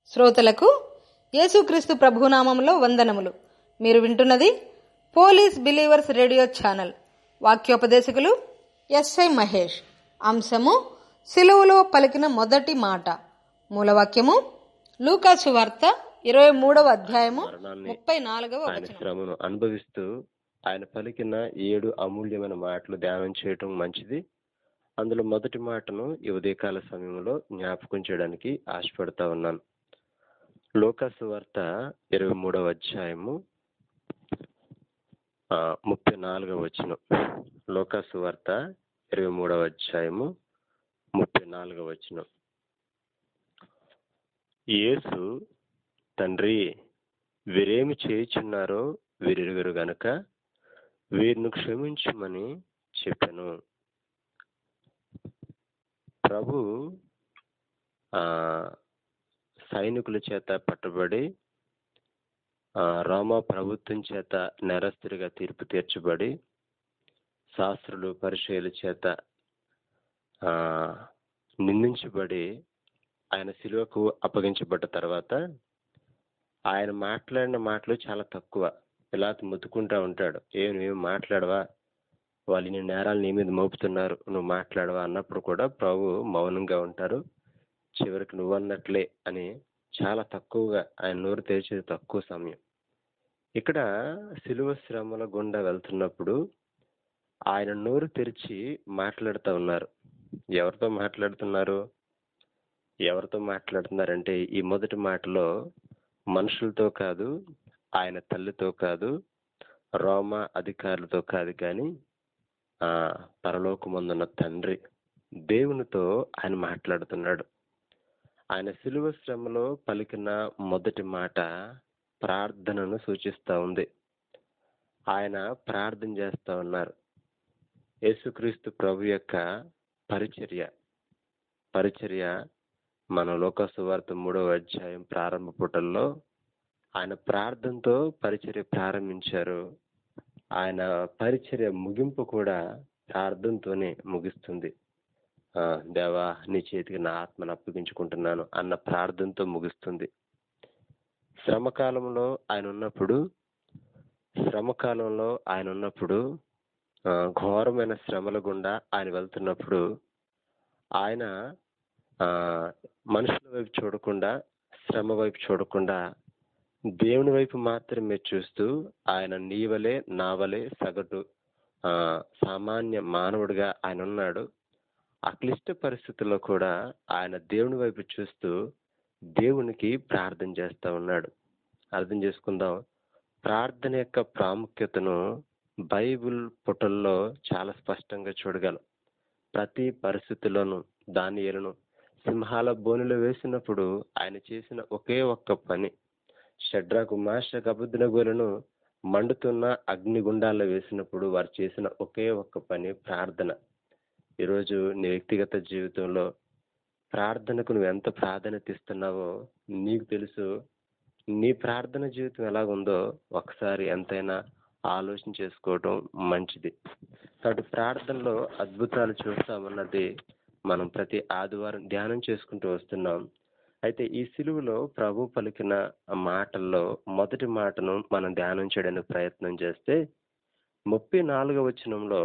శ్రోతలకు యేసుక్రీస్తు ప్రభునామంలో వందనములు మీరు వింటున్నది పోలీస్ బిలీవర్స్ రేడియో ఛానల్ వాక్యోపదేశకులు ఎస్ఐ మహేష్ అంశము సిలువలో పలికిన మొదటి మాట మూలవాక్యము లూకాసు వార్త ఇరవై మూడవ అధ్యాయము మరణాన్ని ముప్పై నాలుగవ ఆయన వచనం శ్రమను అనుభవిస్తూ ఆయన పలికిన ఏడు అమూల్యమైన మాటలు ధ్యానం చేయటం మంచిది అందులో మొదటి మాటను ఈ ఉదయకాల సమయంలో జ్ఞాపకం చేయడానికి ఆశపడతా ఉన్నాను లోకాసు వార్త ఇరవై మూడవ అధ్యాయము ఆ, ముప్పై నాలుగవ వచనం లోకాసు వార్త ఇరవై మూడవ అధ్యాయము ముప్పై నాలుగవ వచనం యేసు తండ్రి వీరేమి చేయుచున్నారో వీరెరుగరు గనుక వీరిని క్షమించమని చెప్పాను ప్రభు ఆ సైనికుల చేత పట్టబడి ఆ, రోమా ప్రభుత్వం చేత నేరస్తుడిగా తీర్పు తీర్చబడి శాస్త్రులు పరిచయాల చేత ఆ నిందించబడి ఆయన శిలువకు అప్పగించబడ్డ తర్వాత ఆయన మాట్లాడిన మాటలు చాలా తక్కువ ఇలా ముద్దుకుంటా ఉంటాడు ఏ నువ్వేం మాట్లాడవా వాళ్ళు నీ నేరాలు నీ మీద మోపుతున్నారు నువ్వు మాట్లాడవా అన్నప్పుడు కూడా ప్రభు మౌనంగా ఉంటారు చివరికి నువ్వు అన్నట్లే అని చాలా తక్కువగా ఆయన నోరు తెరిచేది తక్కువ సమయం ఇక్కడ సిలువ శ్రమల గుండా వెళ్తున్నప్పుడు ఆయన నోరు తెరిచి మాట్లాడుతూ ఉన్నారు ఎవరితో మాట్లాడుతున్నారు ఎవరితో మాట్లాడుతున్నారంటే ఈ మొదటి మాటలో మనుషులతో కాదు ఆయన తల్లితో కాదు రోమా అధికారులతో కాదు కానీ ఆ పరలోకమందున్న తండ్రి దేవునితో ఆయన మాట్లాడుతున్నాడు ఆయన సిలువ శ్రమలో పలికిన మొదటి మాట ప్రార్థనను సూచిస్తా ఉంది ఆయన ప్రార్థన చేస్తా ఉన్నారు యేసుక్రీస్తు ప్రభు యొక్క పరిచర్య పరిచర్య మన లోకసువార్త మూడవ అధ్యాయం ప్రారంభ పుటల్లో ఆయన ప్రార్థనతో పరిచర్య ప్రారంభించారు ఆయన పరిచర్య ముగింపు కూడా ప్రార్థనతోనే ముగిస్తుంది ఆ, దేవా నీ చేతికి నా ఆత్మను అప్పగించుకుంటున్నాను అన్న ప్రార్థనతో ముగుస్తుంది శ్రమకాలంలో ఆయన ఉన్నప్పుడు శ్రమకాలంలో ఆయన ఉన్నప్పుడు ఆ, ఘోరమైన శ్రమల గుండా ఆయన వెళ్తున్నప్పుడు ఆయన ఆ మనుషుల వైపు చూడకుండా శ్రమ వైపు చూడకుండా దేవుని వైపు మాత్రమే చూస్తూ ఆయన నీ వలె నా వలె సగటు ఆ సామాన్య మానవుడిగా ఆయన ఉన్నాడు ఆ క్లిష్ట పరిస్థితుల్లో కూడా ఆయన దేవుని వైపు చూస్తూ దేవునికి ప్రార్థన చేస్తా ఉన్నాడు అర్థం చేసుకుందాం ప్రార్థన యొక్క ప్రాముఖ్యతను బైబిల్ పుటల్లో చాలా స్పష్టంగా చూడగలం ప్రతి పరిస్థితిలోనూ దానియేలును సింహాల బోనులో వేసినప్పుడు ఆయన చేసిన ఒకే ఒక్క పని షడ్రకు మాషకు అబుద్ధినగోలను మండుతున్న అగ్నిగుండాల్లో వేసినప్పుడు వారు చేసిన ఒకే ఒక్క పని ప్రార్థన ఈరోజు నీ వ్యక్తిగత జీవితంలో ప్రార్థనకు నువ్వు ఎంత ప్రాధాన్యత ఇస్తున్నావో నీకు తెలుసు నీ ప్రార్థన జీవితం ఎలాగుందో ఒకసారి ఎంతైనా ఆలోచన చేసుకోవడం మంచిది కాబట్టి ప్రార్థనలో అద్భుతాలు చూస్తామన్నది మనం ప్రతి ఆదివారం ధ్యానం చేసుకుంటూ వస్తున్నాం అయితే ఈ సిలువలో ప్రభు పలికిన ఆ మాటల్లో మొదటి మాటను మనం ధ్యానం చేయడానికి ప్రయత్నం చేస్తే ముప్పై నాలుగవ వచనంలో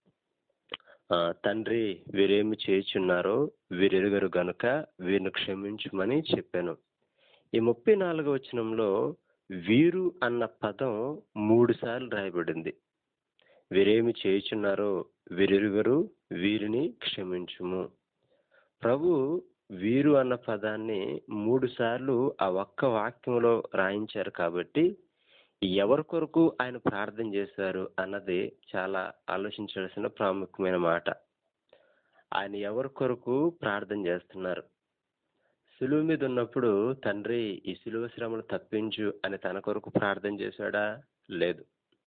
ఆ, తండ్రి వీరేమి చేయుచున్నారో వీరెరుగరు గనుక వీరిని క్షమించమని చెప్పాను ఈ ముప్పై నాలుగవ వచనంలో వీరు అన్న పదం మూడు సార్లు రాయబడింది వీరేమి చేయుచున్నారో వీరెరుగరు వీరిని క్షమించుము ప్రభు వీరు అన్న పదాన్ని మూడు సార్లు ఆ ఒక్క వాక్యంలో రాయించారు కాబట్టి ఎవరి కొరకు ఆయన ప్రార్థన చేశారు అన్నది చాలా ఆలోచించాల్సిన ప్రాముఖ్యమైన మాట ఆయన ఎవరి కొరకు ప్రార్థన చేస్తున్నారు సులువు మీద ఉన్నప్పుడు తండ్రి ఈ సులువ శ్రమను తప్పించు అని తన కొరకు ప్రార్థన చేశాడా లేదు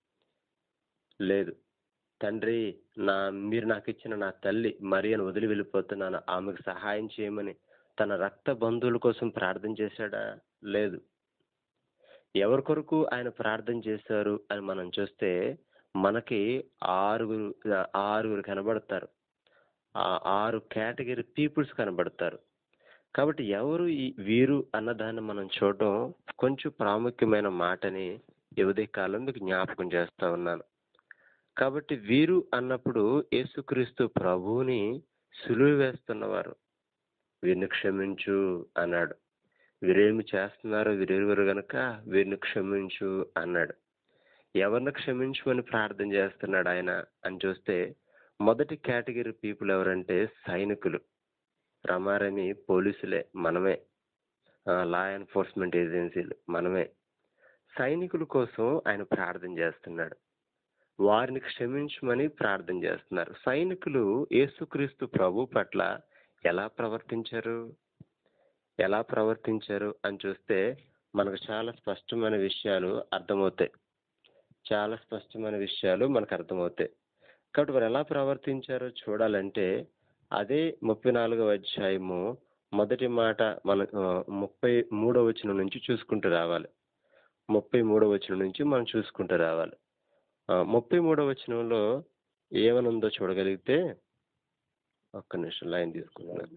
లేదు తండ్రి నా మీరు నాకు ఇచ్చిన నా తల్లి మరియను వదిలి వెళ్ళిపోతున్నాను ఆమెకు సహాయం చేయమని తన రక్త బంధువుల కోసం ప్రార్థన చేశాడా లేదు ఎవరి కొరకు ఆయన ప్రార్థన చేశారు అని మనం చూస్తే మనకి ఆరుగురు ఆరుగురు కనబడతారు ఆ ఆరు కేటగిరీ పీపుల్స్ కనబడతారు కాబట్టి ఎవరు ఈ వీరు అన్నదాన్ని మనం చూడడం కొంచెం ప్రాముఖ్యమైన మాటని ఈ ఉదయకాలం మీకు జ్ఞాపకం చేస్తా ఉన్నాను కాబట్టి వీరు అన్నప్పుడు యేసుక్రీస్తు ప్రభువుని సులువ వేస్తున్నవారు వీరిని క్షమించు అన్నాడు వీరేమి చేస్తున్నారు వీరెవరు గనుక వీరిని క్షమించు అన్నాడు ఎవరిని క్షమించమని ప్రార్థన చేస్తున్నాడు ఆయన అని చూస్తే మొదటి కేటగిరీ పీపుల్ ఎవరంటే సైనికులు రమారమి పోలీసులే మనమే లా ఎన్ఫోర్స్మెంట్ ఏజెన్సీలు మనమే సైనికుల కోసం ఆయన ప్రార్థన చేస్తున్నాడు వారిని క్షమించమని ప్రార్థన చేస్తున్నారు సైనికులు యేసుక్రీస్తు ప్రభు పట్ల ఎలా ప్రవర్తించారు ఎలా ప్రవర్తించారు అని చూస్తే మనకు చాలా స్పష్టమైన విషయాలు అర్థమవుతాయి చాలా స్పష్టమైన విషయాలు మనకు అర్థమవుతాయి కాబట్టి వారు ఎలా ప్రవర్తించారో చూడాలంటే అదే ముప్పై నాలుగవ అధ్యాయము మొదటి మాట మన ఆ, ముప్పై మూడవ వచనం నుంచి చూసుకుంటూ రావాలి ముప్పై మూడవ వచనం నుంచి మనం చూసుకుంటూ రావాలి ఆ, ముప్పై మూడవ వచనంలో ఏమనుందో చూడగలిగితే ఒక్క నిమిషం లైన్ తీసుకున్నాను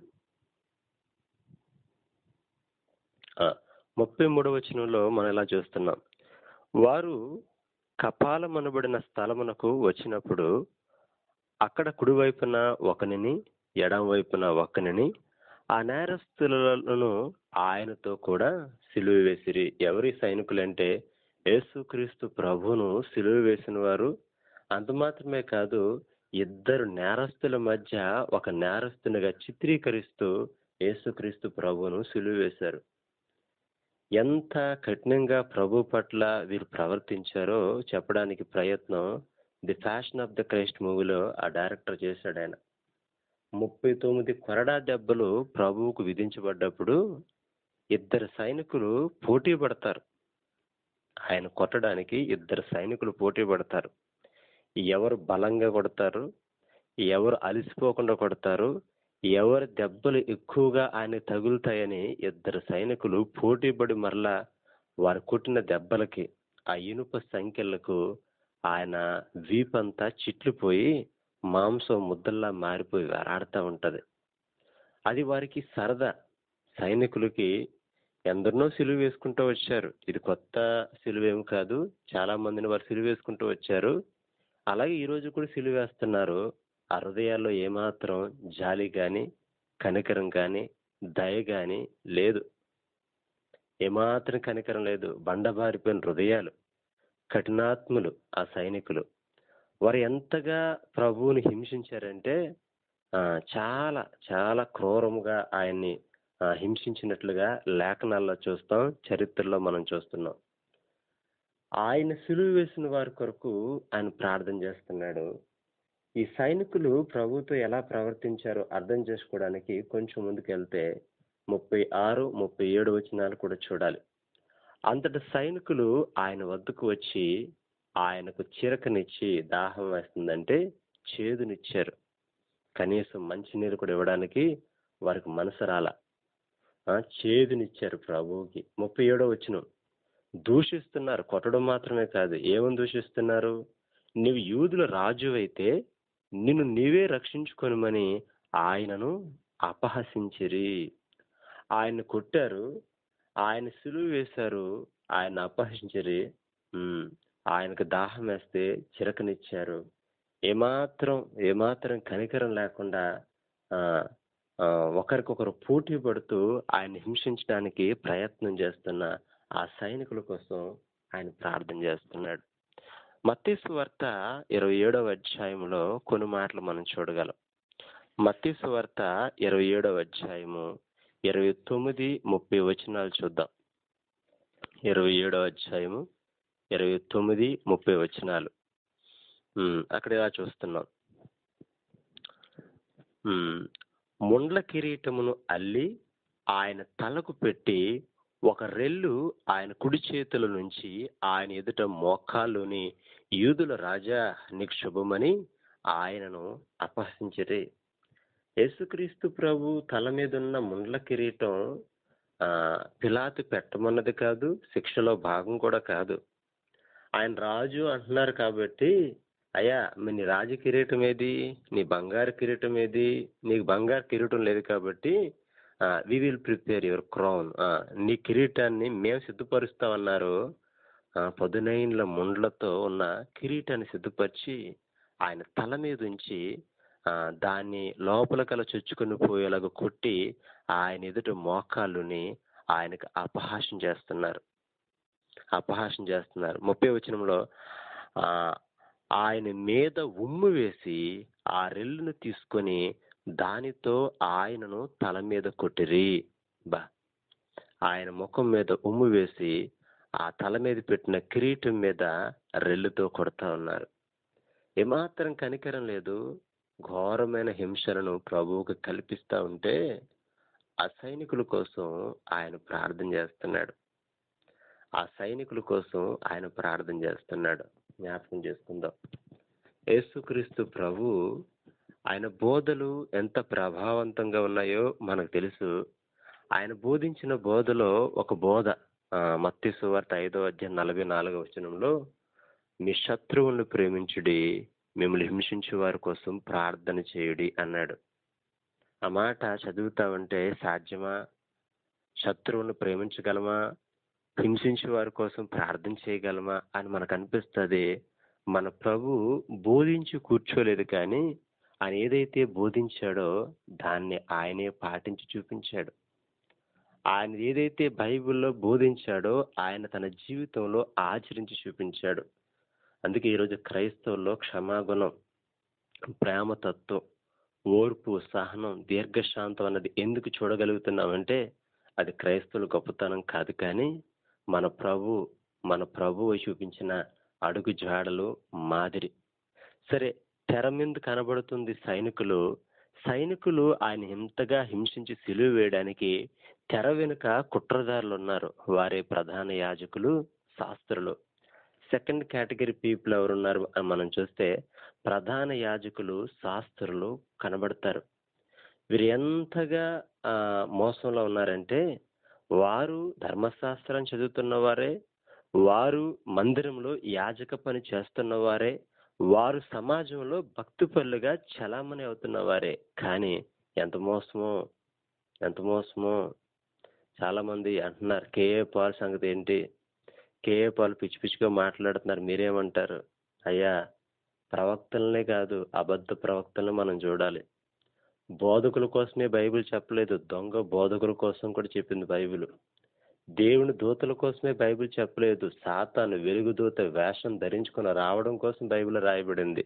ఆ, ముప్పై మూడవ వచనంలో మనం ఇలా చూస్తున్నాం వారు కపాలమనబడిన స్థలమునకు వచ్చినప్పుడు అక్కడ కుడివైపున ఒకనిని ఎడం వైపున ఒకనిని ఆ నేరస్తులను ఆయనతో కూడా సిలువ వేసిరి ఎవరి సైనికులంటే యేసుక్రీస్తు ప్రభువును సిలువ వేసిన వారు అంత మాత్రమే కాదు ఇద్దరు నేరస్తుల మధ్య ఒక నేరస్తునిగా చిత్రీకరిస్తూ యేసుక్రీస్తు ప్రభువును సిలువ వేశారు ఎంత కఠినంగా ప్రభు పట్ల వీరు ప్రవర్తించారో చెప్పడానికి ప్రయత్నం the fashion of the Christ మూవీలో ఆ డైరెక్టర్ చేశాడు ఆయన ముప్పై తొమ్మిది కొరడా దెబ్బలు ప్రభువుకు విధించబడ్డప్పుడు ఇద్దరు సైనికులు పోటీ పడతారు ఆయన కొట్టడానికి ఇద్దరు సైనికులు పోటీ పడతారు ఎవరు బలంగా కొడతారు ఎవరు అలసిపోకుండా కొడతారు ఎవరి దెబ్బలు ఎక్కువగా ఆయన తగులుతాయని ఇద్దరు సైనికులు పోటీపడి మరలా వారు కొట్టిన దెబ్బలకి ఆ ఇనుప సంఖ్యలకు ఆయన వీపంతా చిట్లిపోయి మాంసం ముద్దల్లా మారిపోయి వేలాడుతూ ఉంటది అది వారికి సరదా సైనికులకి ఎందరినో సిలువ వేసుకుంటూ వచ్చారు ఇది కొత్త సిలువ ఏమి కాదు చాలా మందిని వారు సిలువ వేసుకుంటూ వచ్చారు అలాగే ఈ రోజు కూడా సిలువ వేస్తున్నారు ఆ హృదయాల్లో ఏమాత్రం జాలి గాని కనికరం గాని దయ గాని లేదు ఏమాత్రం కనికరం లేదు బండబారిపోయిన హృదయాలు కఠినాత్ములు ఆ సైనికులు వారు ఎంతగా ప్రభువుని హింసించారంటే ఆ, చాలా చాలా క్రూరముగా ఆయన్ని ఆ, హింసించినట్లుగా లేఖనాల్లో చూస్తాం చరిత్రలో మనం చూస్తున్నాం ఆయన సిలువ వేసిన వారి కొరకు ఆయన ప్రార్థన చేస్తున్నాడు ఈ సైనికులు ప్రభుతో ఎలా ప్రవర్తించారో అర్థం చేసుకోవడానికి కొంచెం ముందుకెళ్తే ముప్పై ఆరు ముప్పై ఏడు వచనాలు కూడా చూడాలి అంతటి సైనికులు ఆయన వద్దకు వచ్చి ఆయనకు చిరకనిచ్చి దాహం వేస్తుందంటే చేదునిచ్చారు కనీసం మంచినీరు కూడా ఇవ్వడానికి వారికి మనసు రాల ఆ, చేదునిచ్చారు ప్రభువుకి ముప్పై ఏడో వచ్చిన దూషిస్తున్నారు కొట్టడం మాత్రమే కాదు ఏమని దూషిస్తున్నారు నీవు యూదుల రాజు అయితే నిన్ను నీవే రక్షించుకొనమని ఆయనను అపహసించిరి ఆయన కొట్టారు ఆయన సులువు వేశారు ఆయన అపహసించిరి ఉమ్, ఆయనకు దాహం వేస్తే చిరకనిచ్చారు ఏమాత్రం ఏమాత్రం కనికరం లేకుండా ఆ ఆ, ఒకరికొకరు పోటీ పడుతూ ఆయన హింసించడానికి ప్రయత్నం చేస్తున్న ఆ సైనికుల కోసం ఆయన ప్రార్థన చేస్తున్నాడు మత్తీసు వార్త ఇరవై ఏడవ అధ్యాయంలో కొన్ని మాటలు మనం చూడగలం మత్తీసు వార్త ఇరవై ఏడవ అధ్యాయము ఇరవై తొమ్మిది ముప్పై వచనాలు చూద్దాం ఇరవై ఏడవ అధ్యాయము ఇరవై తొమ్మిది ముప్పై వచనాలు ఉమ్, అక్కడ ఇలా చూస్తున్నాం ఉమ్, ముండ్ల కిరీటమును అల్లి ఆయన తలకు పెట్టి ఒక రెల్లు ఆయన కుడి చేతుల నుంచి ఆయన ఎదుట మోకాల్లోని యూదుల రాజా నీకు శుభమని ఆయనను అపహసించరే యేసుక్రీస్తు ప్రభు తల మీద ఉన్న ముండ్ల కిరీటం ఆ పిలాతు పెట్టమన్నది కాదు శిక్షలో భాగం కూడా కాదు ఆయన రాజు అంటున్నారు కాబట్టి అయ్యా మరి నీ రాజ కిరీటం ఏది నీ బంగారు కిరీటం ఏది నీకు బంగారు కిరీటం లేదు కాబట్టి we will prepare your crown నీ కిరీటాన్ని మేము సిద్ధపరుస్తామన్నారు ఆ, పదునైన్ల ముండ్లతో ఉన్న కిరీటాన్ని సిద్ధపరిచి ఆయన తల మీద ఉంచి ఆ, దాన్ని లోపల కల చొచ్చుకొని పోయేలాగా కొట్టి ఆయన ఎదుట మోకాళ్ళుని ఆయనకు అపహాసం చేస్తున్నారు అపహాసం చేస్తున్నారు ముప్పై వచనంలో ఆ, ఆయన మీద ఉమ్ము వేసి ఆ రెల్లును తీసుకొని దానితో ఆయనను తల మీద కొట్టిరి బా ఆయన ముఖం మీద ఉమ్ము వేసి ఆ తల మీద పెట్టిన కిరీటం మీద రెల్లుతో కొడతా ఉన్నారు ఏమాత్రం కనికరం లేదు ఘోరమైన హింసలను ప్రభువుకు కల్పిస్తా ఉంటే ఆ సైనికుల కోసం ఆయన ప్రార్థన చేస్తున్నాడు ఆ సైనికుల కోసం ఆయన ప్రార్థన చేస్తున్నాడు జ్ఞాపకం చేసుకుందాం యేసుక్రీస్తు ప్రభు ఆయన బోధలు ఎంత ప్రభావవంతంగా ఉన్నాయో మనకు తెలుసు ఆయన బోధించిన బోధలో ఒక బోధ మత్తి సువార్త ఐదో అధ్యాయం నలభై నాలుగో వచనంలో మీ శత్రువులను ప్రేమించుడి మిమ్మల్ని హింసించే వారి కోసం ప్రార్థన చేయుడి అన్నాడు ఆ మాట చదువుతా ఉంటే సాధ్యమా శత్రువును ప్రేమించగలమా హింసించే వారి కోసం ప్రార్థన చేయగలమా అని మనకు అనిపిస్తుంది మన ప్రభు బోధించి కూర్చోలేదు కానీ ఆయన ఏదైతే బోధించాడో దాన్ని ఆయనే పాటించి చూపించాడు ఆయన ఏదైతే బైబిల్లో బోధించాడో ఆయన తన జీవితంలో ఆచరించి చూపించాడు అందుకే ఈరోజు క్రైస్తవుల్లో క్షమాగుణం ప్రేమతత్వం ఓర్పు సహనం దీర్ఘశాంతం అన్నది ఎందుకు చూడగలుగుతున్నామంటే అది క్రైస్తవుల గొప్పతనం కాదు కానీ మన ప్రభు మన ప్రభువు చూపించిన అడుగు జాడలు మాదిరి సరే తెర మీద కనబడుతుంది సైనికులు సైనికులు ఆయన ఎంతగా హింసించి సిలువ వేయడానికి తెర వెనుక కుట్రదారులు ఉన్నారు వారే ప్రధాన యాజకులు శాస్త్రులు సెకండ్ కేటగిరీ పీపుల్ ఎవరున్నారు అని మనం చూస్తే ప్రధాన యాజకులు శాస్త్రులు కనబడతారు వీరు ఎంతగా ఆ, మోసంలో ఉన్నారంటే వారు ధర్మశాస్త్రం చదువుతున్న వారే వారు మందిరంలో యాజక పని చేస్తున్న వారే వారు సమాజంలో భక్తిపరులుగా చలామణి అవుతున్న వారే కానీ ఎంత మోసమో ఎంత మోసమో చాలా మంది అంటున్నారు కేఏ పాల్ సంగతి ఏంటి కేఏ పాల్ పిచ్చి పిచ్చిగా మాట్లాడుతున్నారు మీరేమంటారు అయ్యా ప్రవక్తలనే కాదు అబద్ధ ప్రవక్తలను మనం చూడాలి బోధకుల కోసమే బైబిల్ చెప్పలేదు దొంగ బోధకుల కోసం కూడా చెప్పింది బైబిల్ దేవుని దూతల కోసమే బైబిల్ చెప్పలేదు సాతాను వెలుగు దూత వేషం ధరించుకుని రావడం కోసం బైబిల్ రాయబడింది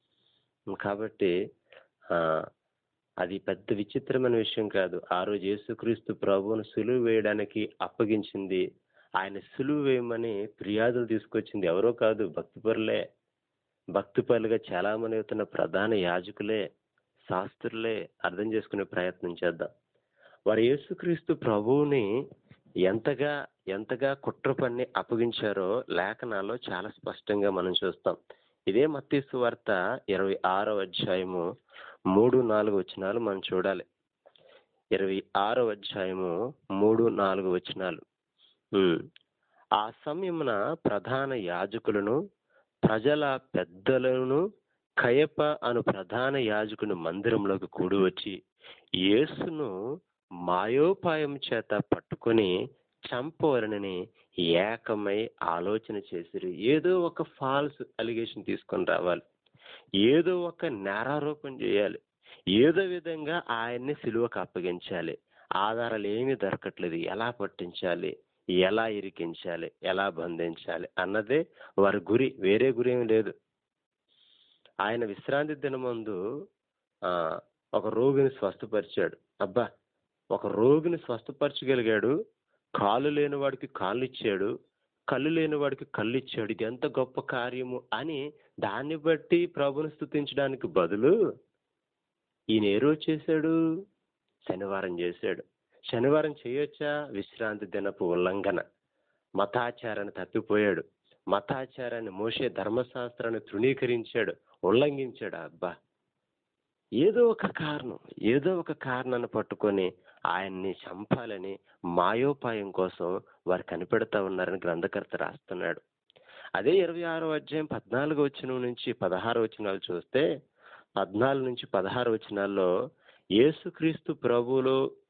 కాబట్టి ఆ, అది పెద్ద విచిత్రమైన విషయం కాదు ఆ రోజు యేసుక్రీస్తు ప్రభువును సులువు వేయడానికి అప్పగించింది ఆయన సులువు వేయమని ఫిర్యాదులు తీసుకొచ్చింది ఎవరో కాదు భక్తిపరులే భక్తిపరులుగా చాలామంది అవుతున్న ప్రధాన యాజకులే శాస్త్రులే అర్థం చేసుకునే ప్రయత్నం చేద్దాం వారు యేసుక్రీస్తు ప్రభువుని ఎంతగా ఎంతగా కుట్ర పన్ని అప్పగించారో లేఖనాల్లో చాలా స్పష్టంగా మనం చూస్తాం ఇదే మత్తీసు వార్త ఇరవై ఆరో అధ్యాయము మూడు నాలుగు వచనాలు మనం చూడాలి ఇరవై ఆరో అధ్యాయము మూడు నాలుగు వచనాలు ఉమ్. ఆ సమయమున ప్రధాన యాజకులను ప్రజల పెద్దలను కయప అను ప్రధాన యాజకుని మందిరంలోకి కూడి వచ్చి యేసును మాయోపాయం చేత పట్టుకొని చంపవలనని ఏకమై ఆలోచన చేసిరు ఏదో ఒక ఫాల్స్ అలిగేషన్ తీసుకొని రావాలి ఏదో ఒక నేరారోపణ చేయాలి ఏదో విధంగా ఆయన్ని సిలువకు అప్పగించాలి ఆధారాలు ఏమీ దొరకట్లేదు ఎలా పట్టించాలి ఎలా ఇరికించాలి ఎలా బంధించాలి అన్నదే వారి గురి వేరే గురి ఏమీ లేదు ఆయన విశ్రాంతి దినమందు ఆ, ఒక రోగిని స్వస్థపరిచాడు అబ్బా ఒక రోగిని స్వస్థపరచగలిగాడు కాలు లేని వాడికి కాళ్ళు ఇచ్చాడు కళ్ళు లేని వాడికి కళ్ళు ఇచ్చాడు ఇది ఎంత గొప్ప కార్యము అని దాన్ని బట్టి ప్రభుని స్థుతించడానికి బదులు ఈయన ఏ రోజు చేశాడు శనివారం చేశాడు శనివారం చేయొచ్చా విశ్రాంతి దినపు ఉల్లంఘన మతాచారాన్ని తప్పిపోయాడు మతాచారాన్ని మోసే ధర్మశాస్త్రాన్ని తృణీకరించాడు ఉల్లంఘించాడు అబ్బా ఏదో ఒక కారణం ఏదో ఒక కారణాన్ని పట్టుకొని ఆయన్ని చంపాలని మాయోపాయం కోసం వారు కనిపెడతా ఉన్నారని గ్రంథకర్త రాస్తున్నాడు అదే ఇరవై ఆరో అధ్యాయం పద్నాలుగు వచనం నుంచి పదహారు వచనాలు చూస్తే పద్నాలుగు నుంచి పదహారు వచనాల్లో యేసుక్రీస్తు ప్రభువులో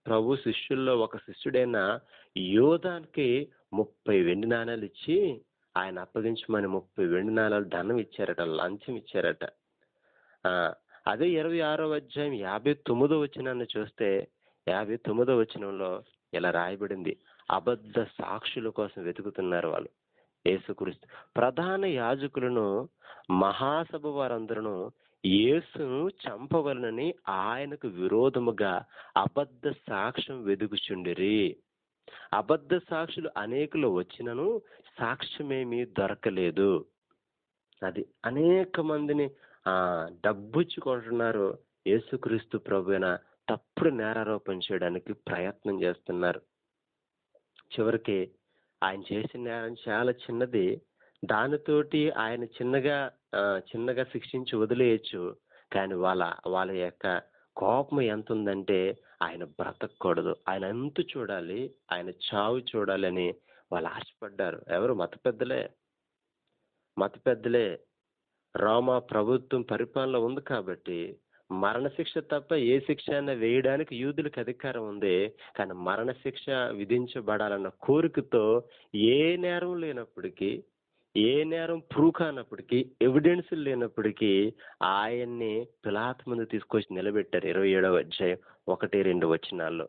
ప్రభు శిష్యుల్లో ఒక శిష్యుడైన యోధానికి ముప్పై వెండి నాణాలు ఇచ్చి ఆయన అప్పగించమని ముప్పై వెండి నాణాలు ధనం ఇచ్చారట లంచం ఇచ్చారట ఆ అదే ఇరవై ఆరో అధ్యాయం యాభై తొమ్మిదో వచనాన్ని చూస్తే యాభై తొమ్మిదో వచనంలో ఇలా రాయబడింది అబద్ధ సాక్షుల కోసం వెతుకుతున్నారు వాళ్ళు యేసుక్రీస్తు ప్రధాన యాజకులను మహాసభ వారందరూ యేసును చంపవలనని ఆయనకు విరోధముగా అబద్ధ సాక్ష్యం వెదుకుచుండిరి అబద్ధ సాక్షులు అనేకులు వచ్చినను సాక్ష్యమేమీ దొరకలేదు అది అనేక మందిని ఆ డబ్బుచ్చుకుంటున్నారు యేసుక్రీస్తు ప్రభున తప్పుడు నేరారోపణ చేయడానికి ప్రయత్నం చేస్తున్నారు చివరికి ఆయన చేసిన నేరం చాలా చిన్నది దానితోటి ఆయన చిన్నగా ఆ, చిన్నగా శిక్షించి వదిలేయచ్చు కానీ వాళ్ళ వాళ్ళ యొక్క కోపం ఎంత ఉందంటే ఆయన బ్రతకూడదు ఆయన ఎంత చూడాలి ఆయన చావు చూడాలని వాళ్ళు ఆశపడ్డారు ఎవరు మత పెద్దలే మత పెద్దలే రోమా ప్రభుత్వం పరిపాలన ఉంది కాబట్టి మరణశిక్ష తప్ప ఏ శిక్ష అయినా వేయడానికి యూదులకు అధికారం ఉంది కానీ మరణశిక్ష విధించబడాలన్న కోరికతో ఏ నేరం లేనప్పటికీ ఏ నేరం ప్రూవ్ కానప్పటికీ ఎవిడెన్స్ లేనప్పటికీ ఆయన్ని పిలాత్ ముందు తీసుకొచ్చి నిలబెట్టారు ఇరవై ఏడవ అధ్యాయం ఒకటి రెండు వచనాల్లో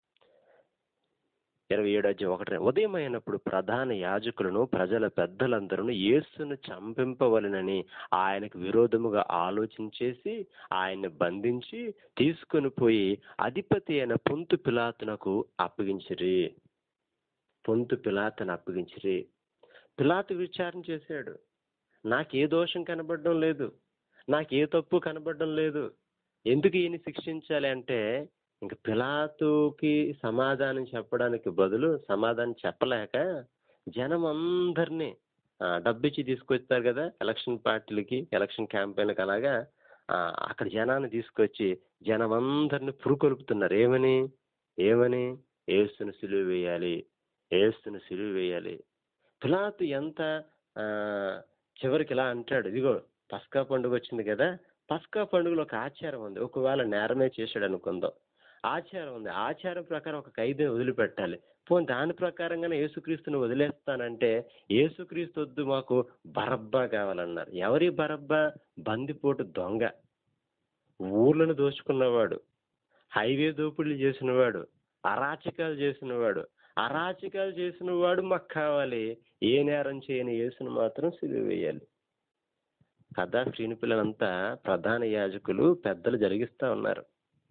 ఇరవై ఏడు అధ్యాయం ఒకటి రెండు. ఉదయం అయినప్పుడు ప్రధాన యాజకులను ప్రజల పెద్దలందరూ యేసును చంపింపవలనని ఆయనకు విరోధముగా ఆలోచన చేసి ఆయన్ని బంధించి తీసుకొని పోయి అధిపతి అయిన పొంతు పిలాతునకు అప్పగించిరి పొంతు పిలాతును అప్పగించిరి పిలాతు విచారణ చేశాడు నాకు ఏ దోషం కనబడడం లేదు నాకు ఏ తప్పు కనబడడం లేదు ఎందుకు ఈయన శిక్షించాలి అంటే ఇంక పిలాతుకి సమాధానం చెప్పడానికి బదులు సమాధానం చెప్పలేక జనం అందరినీ ఆ, డబ్బిచ్చి తీసుకొస్తారు కదా ఎలక్షన్ పార్టీలకి ఎలక్షన్ క్యాంపెయిన్లకు అలాగా ఆ, అక్కడ జనాన్ని తీసుకొచ్చి జనం అందరిని పురుకొల్పుతున్నారు ఏమని ఏమని ఏసును సిలువ వేయాలి ఏసును సిలువ వేయాలి పిలాతు ఎంత ఆ, చివరికి ఇలా అంటాడు ఇదిగో పస్కా పండుగ వచ్చింది కదా పస్కా పండుగలో ఒక ఆచారం ఉంది ఒకవేళ నేరమే చేశాడు అనుకుందాం ఆచారం ఉంది ఆచారం ప్రకారం ఒక ఖైదీని వదిలిపెట్టాలి పోనీ దాని ప్రకారంగానే యేసుక్రీస్తుని వదిలేస్తానంటే యేసుక్రీస్తు వద్దు మాకు బరబ్బా కావాలన్నారు ఎవరి బరబ్బా బందిపోటు దొంగ ఊర్లను దోచుకున్నవాడు హైవే దోపిడీలు చేసినవాడు అరాచకాలు చేసినవాడు అరాచకాలు చేసిన వాడు మాకు కావాలి ఏ నేరం చేయని యేసును మాత్రం సిలువ వేయాలి కథా శ్రీని పిల్లలంతా ప్రధాన యాజకులు పెద్దలు జరిగిస్తా ఉన్నారు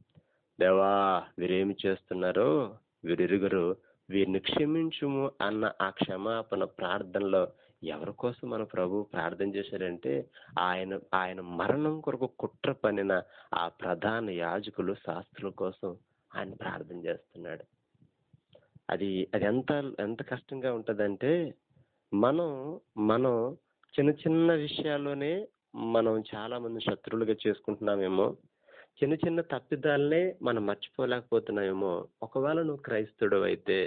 దేవా వీరేమి చేస్తున్నారో వీరిరుగరు వీరిని క్షమించుము అన్న ఆ క్షమాపణ ప్రార్థనలో ఎవరి కోసం మన ప్రభు ప్రార్థన చేశారంటే ఆయన ఆయన మరణం కొరకు కుట్ర పనిన ఆ ప్రధాన యాజకులు శాస్త్రుల కోసం ఆయన ప్రార్థన చేస్తున్నాడు అది అది ఎంత ఎంత కష్టంగా ఉంటదంటే మనం మనం చిన్న చిన్న విషయాల్లోనే మనం చాలా మంది శత్రువులుగా చేసుకుంటున్నామేమో చిన్న చిన్న తప్పిదాలనే మనం మర్చిపోలేకపోతున్నామేమో ఒకవేళ నువ్వు క్రైస్తవుడు అయితే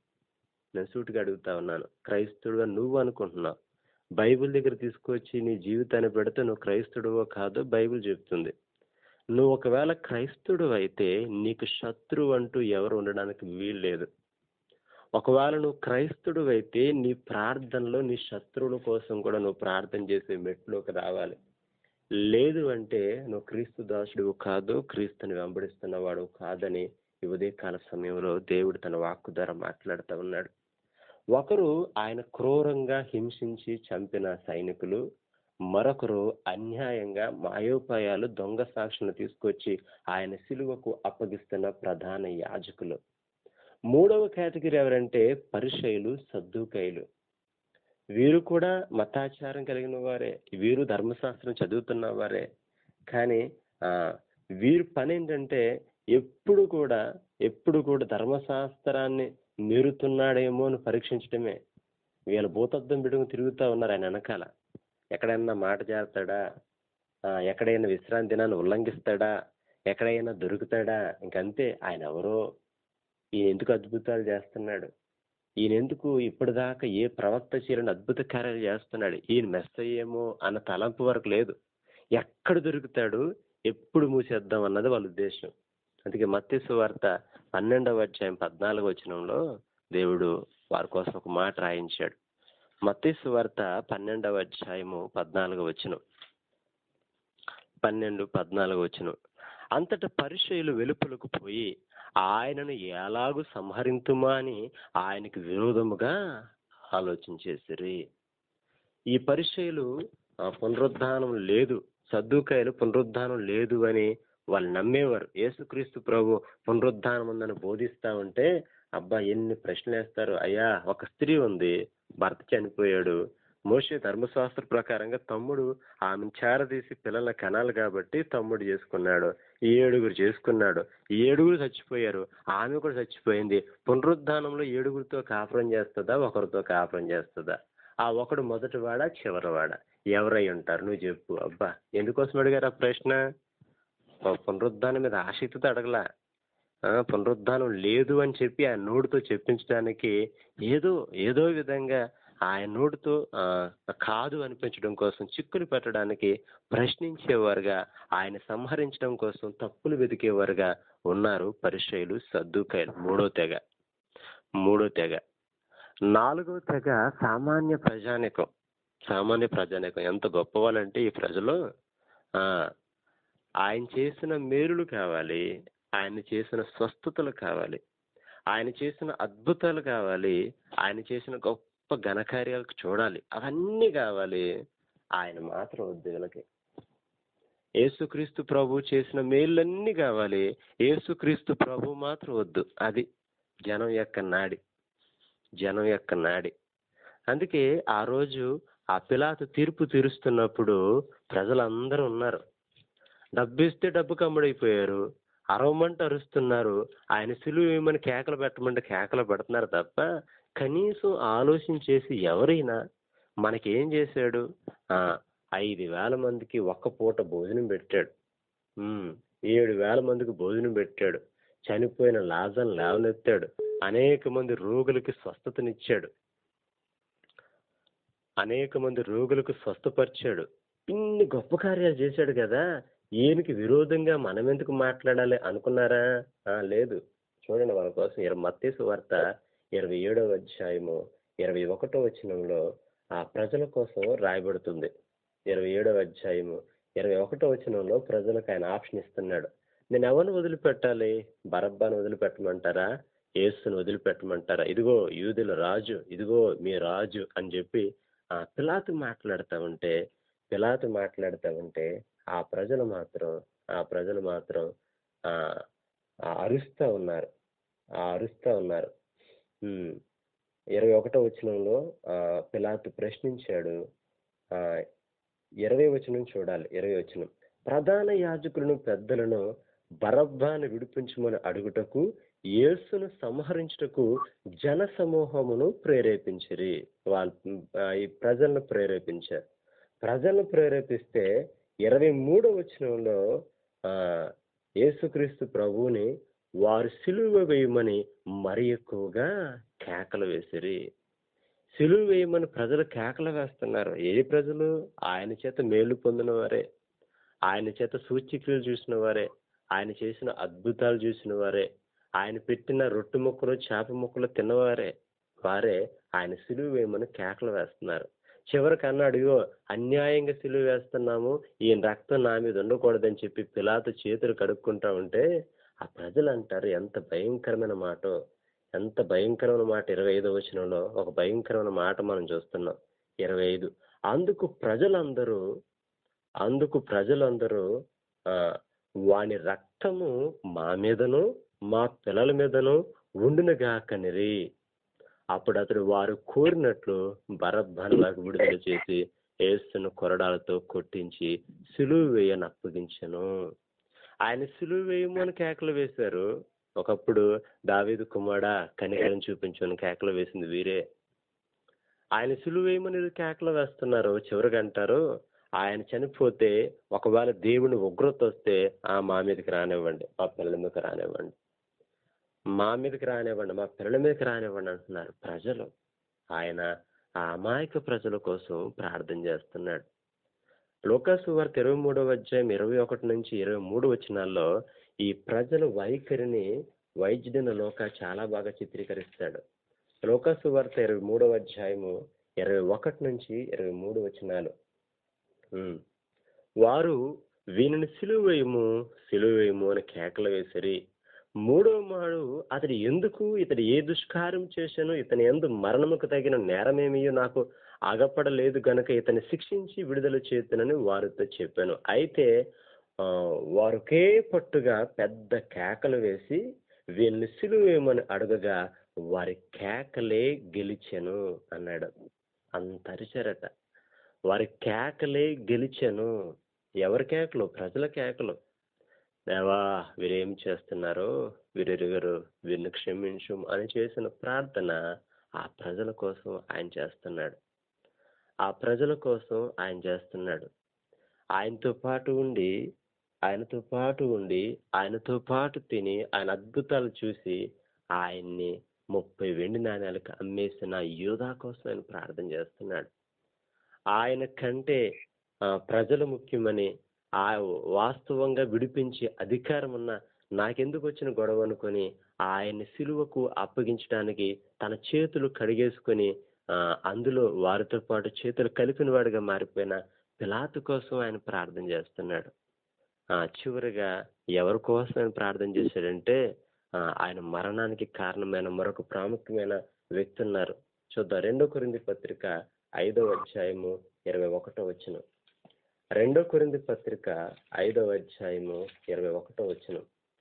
నేను సూటిగా అడుగుతా ఉన్నాను క్రైస్తవుడుగా నువ్వు అనుకుంటున్నావు బైబిల్ దగ్గర తీసుకొచ్చి నీ జీవితాన్ని పెడితే నువ్వు క్రైస్తవుడువో కాదో బైబిల్ చెప్తుంది నువ్వు ఒకవేళ క్రైస్తవుడు అయితే నీకు శత్రువు అంటూ ఎవరు ఉండడానికి వీలు లేదు ఒకవేళ నువ్వు క్రైస్తవుడు అయితే నీ ప్రార్థనలో నీ శత్రువుల కోసం కూడా నువ్వు ప్రార్థన చేసే మెట్లోకి రావాలి లేదు అంటే నువ్వు క్రీస్తు దాసుడు కాదు క్రీస్తుని వెంబడిస్తున్నవాడు కాదని ఈ ఉదయకాల సమయంలో దేవుడు తన వాక్కు ద్వారా మాట్లాడుతూ ఉన్నాడు ఒకరు ఆయన క్రూరంగా హింసించి చంపిన సైనికులు మరొకరు అన్యాయంగా మాయోపాయాలు దొంగ సాక్షులను తీసుకొచ్చి ఆయన సిలువకు అప్పగిస్తున్న ప్రధాన యాజకులు మూడవ కేటగిరీ ఎవరంటే పరిచయులు సద్దుకైలు వీరు కూడా మతాచారం కలిగిన వారే వీరు ధర్మశాస్త్రం చదువుతున్న వారే కానీ ఆ వీరి పని ఏంటంటే ఎప్పుడు కూడా ఎప్పుడు కూడా ధర్మశాస్త్రాన్ని మీరుతున్నాడేమో అని పరీక్షించడమే వీళ్ళ భూతద్దం బిడుగు తిరుగుతూ ఉన్నారు ఆయన వెనకాల ఎక్కడైనా మాట జారుతాడా ఆ, ఎక్కడైనా విశ్రాంతి దినాన్ని ఉల్లంఘిస్తాడా ఎక్కడైనా దొరుకుతాడా ఇంకంతే ఆయన ఎవరో ఈయన ఎందుకు అద్భుతాలు చేస్తున్నాడు ఈయన ఎందుకు ఇప్పటిదాకా ఏ ప్రవక్త చేయని అద్భుత కార్యాలు చేస్తున్నాడు ఈయన మెస్ అయ్యేమో అన్న తలంపు వరకు లేదు ఎక్కడ దొరుకుతాడు ఎప్పుడు మూసేద్దాం అన్నది వాళ్ళ ఉద్దేశం అందుకే మత్స్సు వార్త పన్నెండవ అధ్యాయం పద్నాలుగు వచనంలో దేవుడు వారి కోసం ఒక మాట రాయించాడు మత్తీసు వార్త పన్నెండవ అధ్యాయము పద్నాలుగు వచనం పన్నెండు పద్నాలుగు వచనం అంతట పరిచయులు వెలుపలకు పోయి ఆయనను ఎలాగూ సంహరింతుమా అని ఆయనకు విరోధముగా ఆలోచించేసిరి ఈ పరిచయులు ఆ, పునరుద్ధానం లేదు సద్దుకాయలు పునరుద్ధానం లేదు అని వాళ్ళు నమ్మేవారు యేసుక్రీస్తు ప్రభు పునరుద్ధానం ఉందని బోధిస్తా ఉంటే అబ్బా ఎన్ని ప్రశ్నలు వేస్తారు అయ్యా ఒక స్త్రీ ఉంది భర్త చనిపోయాడు మోషే ధర్మశాస్త్ర ప్రకారంగా తమ్ముడు ఆమెను చేరదీసి పిల్లల కనాలి కాబట్టి తమ్ముడు చేసుకున్నాడు ఈ ఏడుగురు చేసుకున్నాడు ఈ ఏడుగురు చచ్చిపోయారు ఆమె కూడా చచ్చిపోయింది పునరుద్ధానంలో ఏడుగురితో కాపురం చేస్తుందా ఒకరితో కాపురం చేస్తుందా ఆ ఒకడు మొదటివాడా చివరివాడా ఎవరై ఉంటారు నువ్వు చెప్పు అబ్బా ఎందుకోసం అడిగారు ఆ ప్రశ్న పు- పునరుద్ధానం మీద ఆసక్తితో అడగలా ఆ, పునరుద్ధానం లేదు అని చెప్పి ఆయన నోటితో చెప్పించడానికి ఏదో ఏదో విధంగా ఆయన నోటితో ఆ, కాదు అనిపించడం కోసం చిక్కులు పెట్టడానికి ప్రశ్నించేవారుగా ఆయన సంహరించడం కోసం తప్పులు వెతికేవారుగా ఉన్నారు పరిచయులు సద్దుకాయలు మూడో తెగ మూడో తెగ నాలుగో తెగ సామాన్య ప్రజానికం సామాన్య ప్రజానికం ఎంత గొప్పవాళ్ళంటే ఈ ప్రజలు ఆ ఆయన చేసిన మేలులు కావాలి ఆయన చేసిన స్వస్థతలు కావాలి ఆయన చేసిన అద్భుతాలు కావాలి ఆయన చేసిన గొప్ప ఘనకార్యాలు చూడాలి అవన్నీ కావాలి ఆయన మాత్రం వద్దు వీళ్ళకి యేసుక్రీస్తు ప్రభు చేసిన మేళ్ళన్నీ కావాలి యేసుక్రీస్తు ప్రభు మాత్రం వద్దు అది జనం యొక్క నాడి జనం యొక్క నాడి అందుకే ఆ రోజు ఆ పిలాతు తీర్పు తీరుస్తున్నప్పుడు ప్రజలందరూ ఉన్నారు డబ్బు ఇస్తే డబ్బు కమ్ముడైపోయారు అరవమంటే అరుస్తున్నారు ఆయన సిలువ ఏమని కేకలు పెట్టమంటే కేకలు పెడుతున్నారు తప్ప కనీసం ఆలోచించేసి ఎవరైనా మనకేం చేశాడు ఆ ఐదు వేల మందికి ఒక్క పూట భోజనం పెట్టాడు ఉమ్, ఏడు వేల మందికి భోజనం పెట్టాడు చనిపోయిన లాజన్ లేవనెత్తాడు అనేక మంది రోగులకి స్వస్థతనిచ్చాడు అనేక మంది రోగులకు స్వస్థపరిచాడు ఇన్ని గొప్ప కార్యాలు చేశాడు కదా ఈయనకి విరోధంగా మనం ఎందుకు మాట్లాడాలి అనుకున్నారా ఆ, లేదు చూడండి వాళ్ళ కోసం ఇరవై మత్తేసు వార్త ఇరవై ఏడవ అధ్యాయము ఇరవై ఒకటో వచనంలో ఆ ప్రజల కోసం రాయబడుతుంది ఇరవై ఏడవ అధ్యాయము ఇరవై ఒకటో వచనంలో ప్రజలకు ఆయన ఆప్షన్ ఇస్తున్నాడు నేను ఎవరిని వదిలిపెట్టాలి బరబ్బాను వదిలిపెట్టమంటారా యేసును వదిలిపెట్టమంటారా ఇదిగో యూదుల రాజు ఇదిగో మీ రాజు అని చెప్పి ఆ పిలాతు మాట్లాడుతూ ఉంటే పిలాతు మాట్లాడుతూ ఉంటే ఆ ప్రజలు మాత్రం ఆ ప్రజలు మాత్రం ఆ ఆ అరుస్తూ ఉన్నారు ఆ అరుస్తూ ఉన్నారు ఉమ్. ఇరవై ఒకటో వచనంలో ఆ పిలాతు ప్రశ్నించాడు ఆ ఇరవై వచనం చూడాలి ఇరవై వచనం ప్రధాన యాజకులను పెద్దలను బరబ్బాను విడిపించమని అడుగుటకు యేసును సంహరించుటకు జన సమూహమును ప్రేరేపించిరి వాళ్ళు ఆ, ఈ ప్రజలను ప్రేరేపించారు ప్రజలను ప్రేరేపిస్తే ఇరవై మూడో వచనంలో ఆ యేసుక్రీస్తు ప్రభువుని వారు సిలువ వేయమని మరి ఎక్కువగా కేకలు వేసిరి సిలువ వేయమని ప్రజలు కేకలు వేస్తున్నారు ఏ ప్రజలు ఆయన చేత మేలు పొందిన వారే ఆయన చేత సూచికలు చూసిన వారే ఆయన చేసిన అద్భుతాలు చూసిన వారే ఆయన పెట్టిన రొట్టె ముక్కలు చేప ముక్కలు తిన్నవారే వారే ఆయన సిలువ వేయమని కేకలు వేస్తున్నారు చివరికి అన్నాడు ఇగో అన్యాయంగా సిలువ వేస్తున్నాము ఈయన రక్తం నా మీద ఉండకూడదని చెప్పి పిలాతు చేతులు కడుక్కుంటా ఉంటే ఆ ప్రజలు అంటారు ఎంత భయంకరమైన మాట ఎంత భయంకరమైన మాట ఇరవై ఐదో వచనంలో ఒక భయంకరమైన మాట మనం చూస్తున్నాం ఇరవై ఐదు అందుకు ప్రజలందరూ అందుకు ప్రజలందరూ ఆ వాని రక్తము మా మీదను మా పిల్లల మీదను ఉండునుగాకనిరి అప్పుడు అతడు వారు కోరినట్లు బరబ్బన్లకు విడుదల చేసి యేసును కొరడాలతో కొట్టించి సిలువ వేయని అప్పగించను ఆయన సిలువ వేయమని కేకలు వేశారు ఒకప్పుడు దావీదు కుమారుడా కనికరం చూపించమని కేకలు వేసింది వీరే ఆయన సిలువ వేయమని కేకలు వేస్తున్నారు చివరికి అంటారు ఆయన చనిపోతే ఒకవేళ దేవుని ఉగ్రత వస్తే ఆ మా మీదకి రానివ్వండి మా పిల్లల మీదకి రానివ్వండి మా మీదకి రానివ్వండి మా పిల్లల మీదకి రానివ్వండి అంటున్నారు ప్రజలు ఆయన ఆ అమాయక ప్రజల కోసం ప్రార్థన చేస్తున్నాడు లోకాసు వార్త ఇరవై మూడవ అధ్యాయం ఇరవై ఒకటి నుంచి ఇరవై మూడు వచనాల్లో ఈ ప్రజల వైఖరిని వైద్యుడిన లోక చాలా బాగా చిత్రీకరిస్తాడు లోకాసు వార్త ఇరవై మూడవ అధ్యాయము ఇరవై ఒకటి నుంచి ఇరవై మూడు వచనాలు ఉమ్. వారు వీనిని సిలువేయము సిలువేయము అని కేకలు వేసిరి మూడవ మాడు అతడు ఎందుకు ఇతడు ఏ దుష్కార్యం చేశాను ఇతని ఎందు మరణముకు తగిన నేరమేమియో నాకు అగపడలేదు గనుక ఇతని శిక్షించి విడుదల చేతునని వారితో చెప్పాను అయితే ఆ, వారు ఒకే పట్టుగా పెద్ద కేకలు వేసి వీళ్ళని సిలువేయమని అడగగా వారి కేకలే గెలిచెను అన్నాడు అంత అరిచారట వారి కేకలే గెలిచెను ఎవరి కేకలు ప్రజల కేకలు దేవా వీరేం చేస్తున్నారో వీరెరుగరు వీరిని క్షమించు అని చేసిన ప్రార్థన ఆ ప్రజల కోసం ఆయన చేస్తున్నాడు ఆ ప్రజల కోసం ఆయన చేస్తున్నాడు ఆయనతో పాటు ఉండి ఆయనతో పాటు ఉండి ఆయనతో పాటు తిని ఆయన అద్భుతాలు చూసి ఆయన్ని ముప్పై వెండి నాణ్యాలకు అమ్మేసిన యోధా కోసం ఆయన ప్రార్థన చేస్తున్నాడు ఆయన కంటే ఆ, ప్రజలు ముఖ్యమని ఆ వాస్తవంగా విడిపించి అధికారం ఉన్న నాకెందుకు వచ్చిన గొడవ అనుకొని ఆయన్ని సిలువకు అప్పగించడానికి తన చేతులు కడిగేసుకొని ఆ, అందులో వారితో పాటు చేతులు కలిపిన వాడిగా మారిపోయిన పిలాతు కోసం ఆయన ప్రార్థన చేస్తున్నాడు ఆ చివరిగా ఎవరి కోసం ఆయన ప్రార్థన చేశాడంటే ఆ, ఆయన మరణానికి కారణమైన మరొక ప్రాముఖ్యమైన వ్యక్తి ఉన్నారు చూద్దాం రెండో కొరింది పత్రిక ఐదవ అధ్యాయము ఇరవై ఒకటో వచ్చిన రెండో కొరింది పత్రిక ఐదవ అధ్యాయము ఇరవై ఒకటో వచ్చిన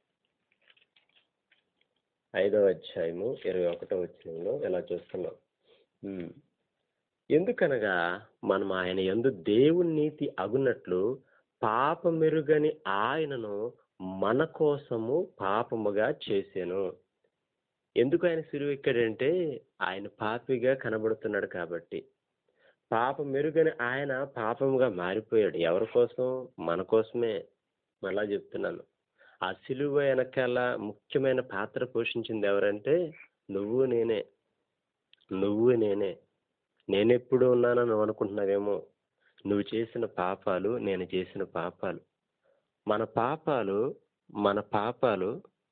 ఐదవ అధ్యాయము ఇరవై ఒకటో వచ్చినంలో ఇలా చూస్తున్నాం ఉమ్. ఎందుకనగా మనం ఆయన ఎందు దేవుని నీతి అగునట్లు పాపమెరుగని ఆయనను మన కోసము పాపముగా చేశాను ఎందుకు ఆయన సిలువ ఎక్కాడంటే ఆయన పాపిగా కనబడుతున్నాడు కాబట్టి పాపం మెరుగని ఆయన పాపముగా మారిపోయాడు ఎవరి కోసం మన కోసమే మళ్ళా చెప్తున్నాను ఆ సిలువ వెనకాల ముఖ్యమైన పాత్ర పోషించింది ఎవరంటే నువ్వు నేనే నువ్వు నేనే నేనెప్పుడు ఉన్నానని నువ్వు అనుకుంటున్నావేమో నువ్వు చేసిన పాపాలు నేను చేసిన పాపాలు మన పాపాలు మన పాపాలు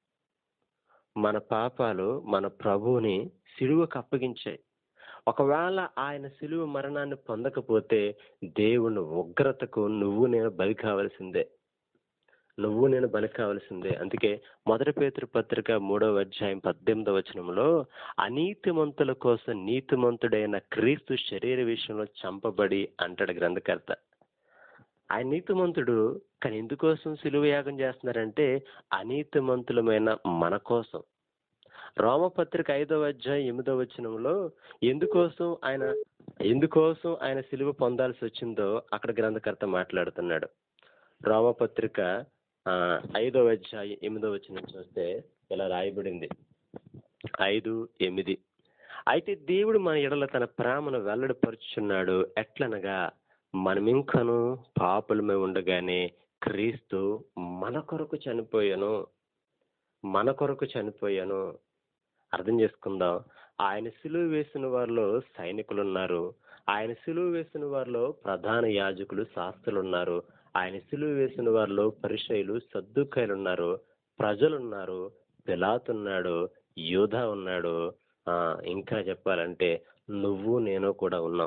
మన పాపాలు మన ప్రభువుని సిలువకు అప్పగించాయి ఒకవేళ ఆయన సిలువ మరణాన్ని పొందకపోతే దేవుని ఉగ్రతకు నువ్వు నేను బలి కావలసిందే నువ్వు నేను బలి కావలసిందే అందుకే మొదటి పేతృ పత్రిక మూడవ అధ్యాయం పద్దెనిమిదవ వచనంలో అనీతిమంతుల కోసం నీతిమంతుడైన క్రీస్తు శరీర విషయంలో చంపబడి అంటాడు గ్రంథకర్త ఆయన నీతిమంతుడు కానీ ఎందుకోసం సిలువ యాగం చేస్తున్నారంటే అనీతిమంతులమైన మన కోసం రోమపత్రిక ఐదవ అధ్యాయం ఎనిమిదవ వచనంలో ఎందుకోసం ఆయన ఎందుకోసం ఆయన సిలువ పొందాల్సి వచ్చిందో అక్కడ గ్రంథకర్త మాట్లాడుతున్నాడు రోమపత్రిక ఆ, ఐదవ అధ్యాయం ఎనిమిదవ వచనం చూస్తే ఇలా రాయబడింది ఐదు ఎనిమిది అయితే దేవుడు మన ఎడల తన ప్రేమను వెల్లడిపరుచుచున్నాడు ఎట్లనగా మనమింకను పాపులమే ఉండగానే క్రీస్తు మన కొరకు చనిపోయాను మన కొరకు చనిపోయాను అర్థం చేసుకుందాం ఆయన సిలువ వేసిన వారిలో సైనికులు ఉన్నారు ఆయన సిలువ వేసిన వారిలో ప్రధాన యాజకులు శాస్త్రులు ఉన్నారు ఆయన సిలువ వేసిన వారిలో పరిచయులు సద్దుకాయలు ఉన్నారు ప్రజలు ఉన్నారు పిలాతున్నాడు యోధ ఉన్నాడు ఆ ఇంకా చెప్పాలంటే నువ్వు నేను కూడా ఉన్నాం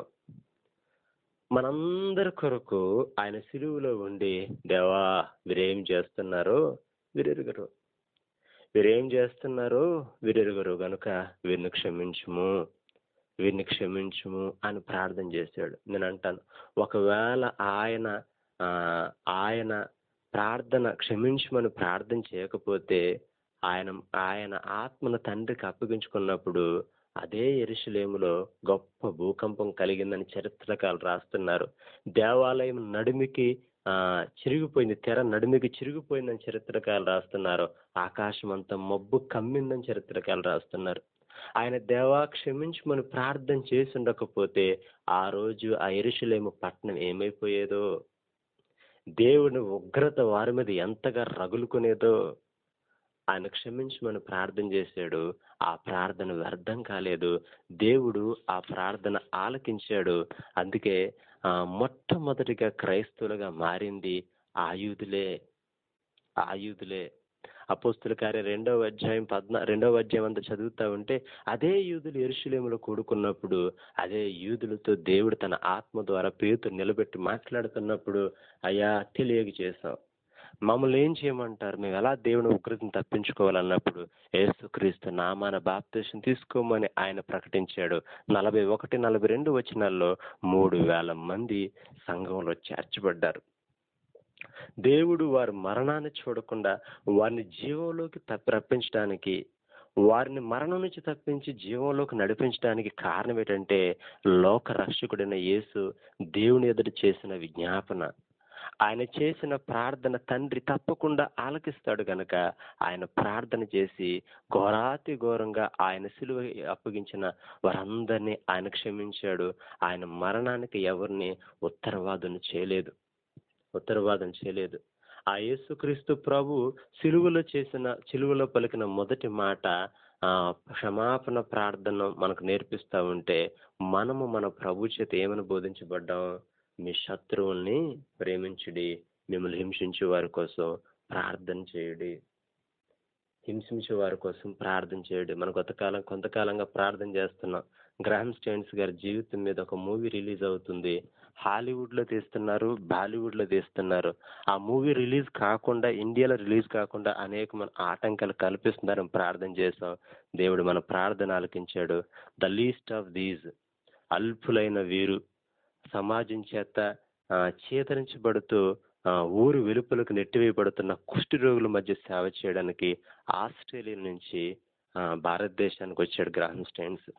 మనందరి కొరకు ఆయన సిలువలో ఉండి దేవా వీరేం చేస్తున్నారో వీరెరుగరు వీరేం చేస్తున్నారో వీరెరుగరు గనుక వీరిని క్షమించుము వీరిని క్షమించుము అని ప్రార్థన చేశాడు నేను అంటాను ఒకవేళ ఆయన ఆ, ఆయన ప్రార్థన క్షమించమని ప్రార్థన చేయకపోతే ఆయన ఆయన ఆత్మను తండ్రికి అప్పగించుకున్నప్పుడు అదే ఎరుషులేములో గొప్ప భూకంపం కలిగిందని చరిత్రకాలు రాస్తున్నారు దేవాలయం నడిమికి ఆ చిరిగిపోయింది తెర నడిమికి చిరిగిపోయిందని చరిత్రకాలు రాస్తున్నారు ఆకాశం అంతా మబ్బు కమ్మిందని చరిత్రకాలు రాస్తున్నారు ఆయన దేవా క్షమించమని ప్రార్థన చేసి ఉండకపోతే ఆ రోజు ఆ ఎరుషులేము పట్టణం ఏమైపోయేదో దేవుని ఉగ్రత వారి మీద ఎంతగా రగులుకునేదో ఆయన క్షమించమని ప్రార్థన చేశాడు ఆ ప్రార్థన వ్యర్థం కాలేదు దేవుడు ఆ ప్రార్థన ఆలకించాడు అందుకే ఆ మొట్టమొదటిగా క్రైస్తవులుగా మారింది ఆయుధులే ఆయుధులే అపోస్తుల కార్య రెండవ అధ్యాయం పద్నా రెండవ అధ్యాయం అంతా చదువుతా ఉంటే అదే యూదులు ఎరుషులేములో కూడుకున్నప్పుడు అదే యూదులతో దేవుడు తన ఆత్మ ద్వారా పేతురు నిలబెట్టి మాట్లాడుతున్నప్పుడు అయ్యా తెలియక చేశాం మమ్మల్ని ఏం చేయమంటారు మేము ఎలా దేవుని ఉగ్రతను తప్పించుకోవాలన్నప్పుడు యేసుక్రీస్తు నామాన బాప్తీసం తీసుకోమని ఆయన ప్రకటించాడు నలభై ఒకటి నలభై రెండు వచనాల్లో మూడు వేల మంది సంఘంలో చేర్చబడ్డారు దేవుడు వారి మరణాన్ని చూడకుండా వారిని జీవంలోకి తప్పి రప్పించడానికి వారిని మరణం నుంచి తప్పించి జీవంలోకి నడిపించడానికి కారణం ఏంటంటే లోక రక్షకుడైన యేసు దేవుని ఎదుట చేసిన విజ్ఞాపన ఆయన చేసిన ప్రార్థన తండ్రి తప్పకుండా ఆలకిస్తాడు గనక ఆయన ప్రార్థన చేసి ఘోరాతి ఘోరంగా ఆయన సిలువ అప్పగించిన వారందరినీ ఆయన క్షమించాడు ఆయన మరణానికి ఎవరిని ఉత్తరవాదం చేయలేదు ఉత్తరవాదం చేయలేదు ఆ యేసుక్రీస్తు ప్రభు సిలువలో చేసిన సిలువలో పలికిన మొదటి మాట ఆ క్షమాపణ ప్రార్థన మనకు నేర్పిస్తా ఉంటే మనము మన ప్రభు చేత ఏమని బోధించబడ్డాం మీ శత్రువుల్ని ప్రేమించుడి మిమ్మల్ని హింసించే వారి కోసం ప్రార్థన చేయుడి హింసించే వారి కోసం ప్రార్థన చేయడు మనం కొంతకాలం కొంతకాలంగా ప్రార్థన చేస్తున్నాం గ్రాహం స్టైన్స్ గారి జీవితం మీద ఒక మూవీ రిలీజ్ అవుతుంది హాలీవుడ్ లో తీస్తున్నారు బాలీవుడ్ లో తీస్తున్నారు ఆ మూవీ రిలీజ్ కాకుండా ఇండియాలో రిలీజ్ కాకుండా అనేక మన ఆటంకాలు కల్పిస్తున్నారని ప్రార్థన చేసాం దేవుడు మన ప్రార్థన ఆలకించాడు ద లీస్ట్ ఆఫ్ దీస్ అల్పులైన వీరు సమాజం చేత ఆ, చేతరించబడుతూ ఆ, ఊరు వెలుపలకు నెట్టివేయబడుతున్న కుష్టి రోగుల మధ్య సేవ చేయడానికి ఆస్ట్రేలియా నుంచి ఆ, భారతదేశానికి వచ్చాడు గ్రాహం స్టైన్స్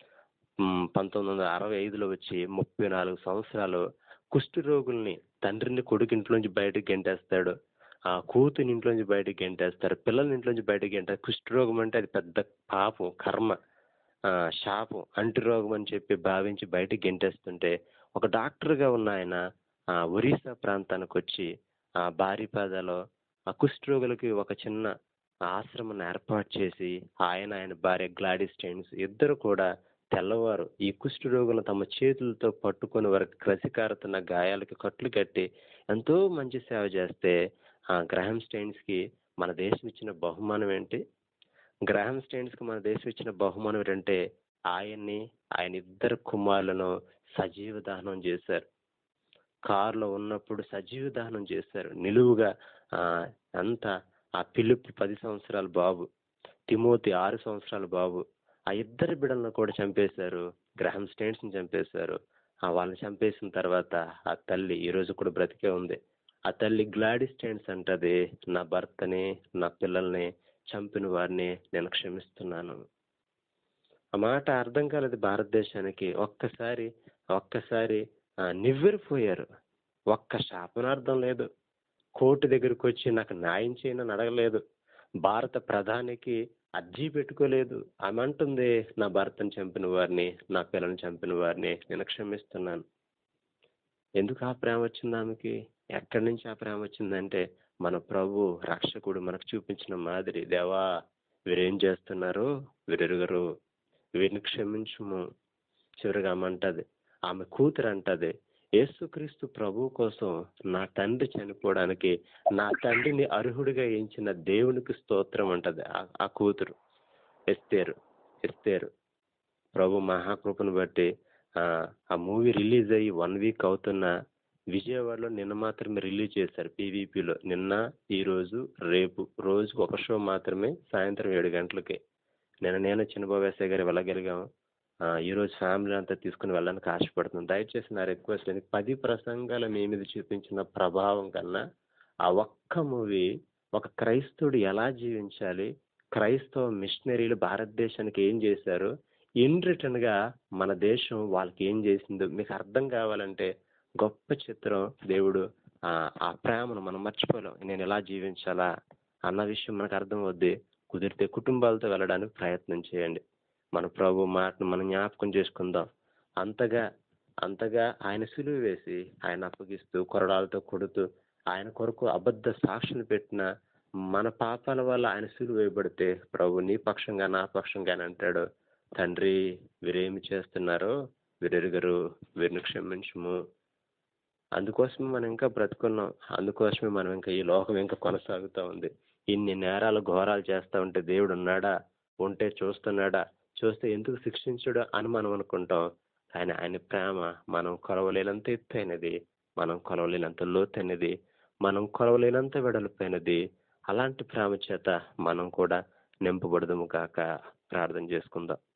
మ్, పంతొమ్మిది వందల అరవై ఐదులో వచ్చి ముప్పై నాలుగు సంవత్సరాలు కుష్టి రోగుల్ని తండ్రిని కొడుకు ఇంట్లోంచి బయటకు గెంటేస్తాడు ఆ కూతుని ఇంట్లోంచి బయటకు గెంటేస్తారు పిల్లల్ని ఇంట్లోంచి బయటకు గెంటారు కుష్టి రోగం అంటే అది పెద్ద పాపం కర్మ ఆ, శాపం అంటు రోగం అని చెప్పి భావించి బయటకు గెంటేస్తుంటే ఒక డాక్టర్గా ఉన్న ఆయన ఆ, ఒరిస్సా ప్రాంతానికి వచ్చి ఆ బారిపాదలో ఆ కుష్ఠరోగులకి ఒక చిన్న ఆశ్రమం ఏర్పాటు చేసి ఆయన ఆయన భార్య గ్లాడీస్ స్టైన్స్ ఇద్దరు కూడా తెల్లవారు ఈ కుష్ఠ రోగులను తమ చేతులతో పట్టుకొని వారికి క్రసికారుతున్న గాయాలకి కట్లు కట్టి ఎంతో మంచి సేవ చేస్తే ఆ గ్రహం స్టైన్స్ కి మన దేశం ఇచ్చిన బహుమానం ఏంటి గ్రహం స్టైన్స్ కి మన దేశం ఇచ్చిన బహుమానం ఏంటంటే ఆయన్ని ఆయన ఇద్దరు కుమారులను సజీవ దహనం చేశారు కారులో ఉన్నప్పుడు సజీవ దహనం చేశారు నిలువుగా ఆ అంత ఆ పిలుపు పది సంవత్సరాల బాబు తిమోతి ఆరు సంవత్సరాల బాబు ఆ ఇద్దరు బిడ్డలను కూడా చంపేశారు గ్రహం స్టేన్స్ ని చంపేశారు ఆ వాళ్ళని చంపేసిన తర్వాత ఆ తల్లి ఈ రోజు కూడా బ్రతికే ఉంది ఆ తల్లి గ్లాడీ స్టేన్స్ అంటది నా భర్తని నా పిల్లల్ని చంపిన వారిని నేను క్షమిస్తున్నాను ఆ మాట అర్థం కాలేదు భారతదేశానికి ఒక్కసారి ఒక్కసారి ఆ, నివ్వెరపోయారు ఒక్క శాపనార్థం లేదు కోర్టు దగ్గరికి వచ్చి నాకు న్యాయం చేయనని అడగలేదు భారత ప్రధానికి అర్జీ పెట్టుకోలేదు ఆమె అంటుంది నా భర్తను చంపిన వారిని నా పిల్లని చంపిన వారిని నేను క్షమిస్తున్నాను ఎందుకు ఆ ప్రేమ వచ్చింది ఆమెకి ఎక్కడి నుంచి ఆ ప్రేమ వచ్చిందంటే మన ప్రభు రక్షకుడు మనకు చూపించిన మాదిరి దేవా వీరేం చేస్తున్నారు వీరెరుగరు వీరిని క్షమించుము చివరిగా ఆమె అంటది ఆమె కూతురు అంటది యేసుక్రీస్తు ప్రభు కోసం నా తండ్రి చనిపోవడానికి నా తండ్రిని అర్హుడిగా ఎంచిన దేవునికి స్తోత్రం అంటది ఆ- ఆ కూతురు ఎస్తేరు ఎస్తేరు ప్రభు మహాకృపను బట్టి ఆ ఆ మూవీ రిలీజ్ అయ్యి వన్ వీక్ అవుతున్న విజయవాడలో నిన్న మాత్రమే రిలీజ్ చేశారు పీవీపీలో నిన్న ఈ రోజు రేపు రోజుకు ఒక షో మాత్రమే సాయంత్రం ఏడు గంటలకి నిన్న నేను చిన్నబాబు ఎస్ఐ గారు వెళ్ళగలిగాం ఆ, ఈ రోజు ఫ్యామిలీ అంతా తీసుకుని వెళ్ళడానికి ఆశపడుతున్నాను దయచేసి నా రిక్వెస్ట్ ఏంటి పది ప్రసంగాలు మీ మీద చూపించిన ప్రభావం కన్నా ఆ ఒక్క మూవీ ఒక క్రైస్తవుడు ఎలా జీవించాలి క్రైస్తవ మిషనరీలు భారతదేశానికి ఏం చేశారు ఇన్ రిటర్న్ గా మన దేశం వాళ్ళకి ఏం చేసిందో మీకు అర్థం కావాలంటే గొప్ప చిత్రం దేవుడు ఆ ఆ ప్రేమను మనం మర్చిపోలేం నేను ఎలా జీవించాలా అన్న విషయం మనకు అర్థం అవుద్ది కుదిరితే కుటుంబాలతో వెళ్ళడానికి ప్రయత్నం చేయండి మన ప్రభు మాటను మనం జ్ఞాపకం చేసుకుందాం అంతగా అంతగా ఆయన సులువు వేసి ఆయన అప్పగిస్తూ కొరడాలతో కొడుతూ ఆయన కొరకు అబద్ధ సాక్షులు పెట్టిన మన పాపాల వల్ల ఆయన సులువు వేయబడితే ప్రభు నీ పక్షంగా నా పక్షంగా అని అంటాడు తండ్రి వీరేమి చేస్తున్నారో వీరెరుగరు వీరిని క్షమించుము అందుకోసమే మనం ఇంకా బ్రతుకున్నాం అందుకోసమే మనం ఇంకా ఈ లోకం ఇంకా కొనసాగుతూ ఉంది ఇన్ని నేరాలు ఘోరాలు చేస్తా ఉంటే దేవుడు ఉన్నాడా ఉంటే చూస్తున్నాడా చూస్తే ఎందుకు శిక్షించడు అని మనం అనుకుంటాం కానీ ఆయన ప్రేమ మనం కొలవలేనంత ఎత్తైనది మనం కొలవలేనంత లోతైనది మనం కొలవలేనంత వెడల్పోయినది అలాంటి ప్రేమ చేత మనం కూడా నింపబడదుము కాక ప్రార్థన చేసుకుందాం